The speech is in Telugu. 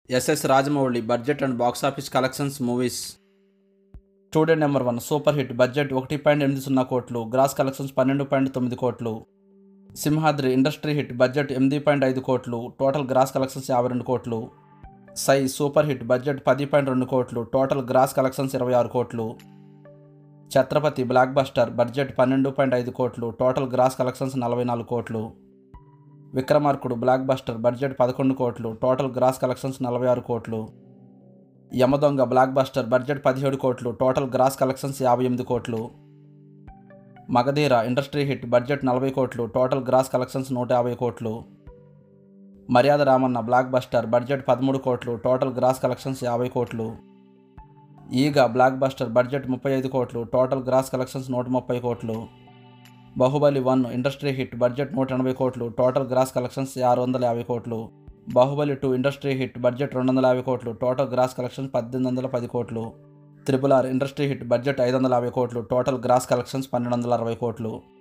SS Rajamouli budget and box office collections movies student number one super hit budget ఒకటి పాయింట్ ఎనిమిది సున్నా కోట్లు గ్రాస్ కలెక్షన్స్ పన్నెండు పాయింట్ తొమ్మిది కోట్లు సింహాద్రి ఇండస్ట్రీ హిట్ బడ్జెట్ ఎనిమిది పాయింట్ ఐదు కోట్లు టోటల్ గ్రాస్ కలెక్షన్స్ యాభై రెండు కోట్లు సై సూపర్ హిట్ బడ్జెట్ పది పాయింట్ రెండు కోట్లు టోటల్ గ్రాస్ కలెక్షన్స్ ఇరవై ఆరు కోట్లు ఛత్రపతి బ్లాక్ బస్టర్ బడ్జెట్ పన్నెండు పాయింట్ ఐదు కోట్లు టోటల్ గ్రాస్ కలెక్షన్స్ నలభై నాలుగు కోట్లు విక్రమార్కుడు బ్లాక్ బస్టర్ బడ్జెట్ పదకొండు కోట్లు టోటల్ గ్రాస్ కలెక్షన్స్ నలభై ఆరు కోట్లు యమదొంగ బ్లాక్ బస్టర్ బడ్జెట్ పదిహేడు కోట్లు టోటల్ గ్రాస్ కలెక్షన్స్ యాభై ఎనిమిది కోట్లు మగధీర ఇండస్ట్రీ హిట్ బడ్జెట్ నలభై కోట్లు టోటల్ గ్రాస్ కలెక్షన్స్ నూట యాభై కోట్లు మర్యాద రామన్న బ్లాక్ బస్టర్ బడ్జెట్ పదమూడు కోట్లు టోటల్ గ్రాస్ కలెక్షన్స్ యాభై కోట్లు ఈగ బ్లాక్ బస్టర్ బడ్జెట్ ముప్పై ఐదు కోట్లు టోటల్ గ్రాస్ కలెక్షన్స్ నూట ముప్పై కోట్లు Baahubali one industry hit budget నూట ఎనభై కోట్లు టోటల్ గ్రాస్ కలెక్షన్స్ ఆరు వందల యాభై కోట్లు Baahubali two industry hit budget రెండు వందల యాభై కోట్లు టోటల్ గ్రాస్ కలెక్షన్స్ పద్దెనిమిది వందల పది కోట్లు triple R industry hit budget ఐదు వందల యాభై కోట్లు టోటల్ గ్రాస్ కలెక్షన్స్ పన్నెండు వందల అరవై కోట్లు